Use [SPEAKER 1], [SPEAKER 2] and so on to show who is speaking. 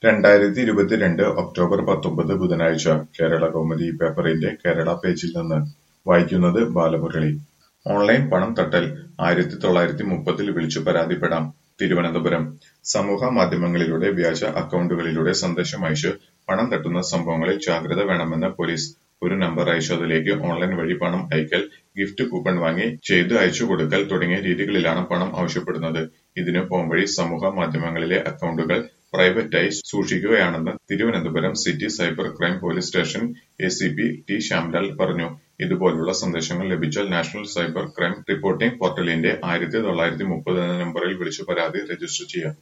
[SPEAKER 1] രണ്ടായിരത്തി ഇരുപത്തിരണ്ട് ഒക്ടോബർ പത്തൊമ്പത് ബുധനാഴ്ച കേരള കൗമുദി പേപ്പറിന്റെ കേരള പേജിൽ നിന്ന് വായിക്കുന്നത് ബാലമുരളി ഓൺലൈൻ പണം തട്ടൽ ആയിരത്തി തൊള്ളായിരത്തി മുപ്പതിൽ വിളിച്ചു പരാതിപ്പെടാം തിരുവനന്തപുരം സമൂഹ മാധ്യമങ്ങളിലൂടെ വ്യാജ അക്കൗണ്ടുകളിലൂടെ സന്ദേശം അയച്ച് പണം തട്ടുന്ന സംഭവങ്ങളിൽ ജാഗ്രത വേണമെന്ന് പോലീസ് ഒരു നമ്പർ അയച്ചു അതിലേക്ക് ഓൺലൈൻ വഴി പണം അയക്കൽ ഗിഫ്റ്റ് കൂപ്പൺ വാങ്ങി ചെയ്ത് അയച്ചു കൊടുക്കൽ തുടങ്ങിയ രീതികളിലാണ് പണം ആവശ്യപ്പെടുന്നത് ഇതിനു പോംവഴി സമൂഹ മാധ്യമങ്ങളിലെ അക്കൗണ്ടുകൾ പ്രൈവറ്റായി സൂക്ഷിക്കുകയാണെന്ന് Thiruvananthapuram city cyber crime police station A C P T Shyamlal പറഞ്ഞു ഇതുപോലുള്ള സന്ദേശങ്ങൾ ലഭിച്ചാൽ നാഷണൽ സൈബർ ക്രൈം റിപ്പോർട്ടിംഗ് പോർട്ടലിന്റെ ആയിരത്തി തൊള്ളായിരത്തി മുപ്പത് എന്ന നമ്പറിൽ വിളിച്ചു പരാതി രജിസ്റ്റർ ചെയ്യാം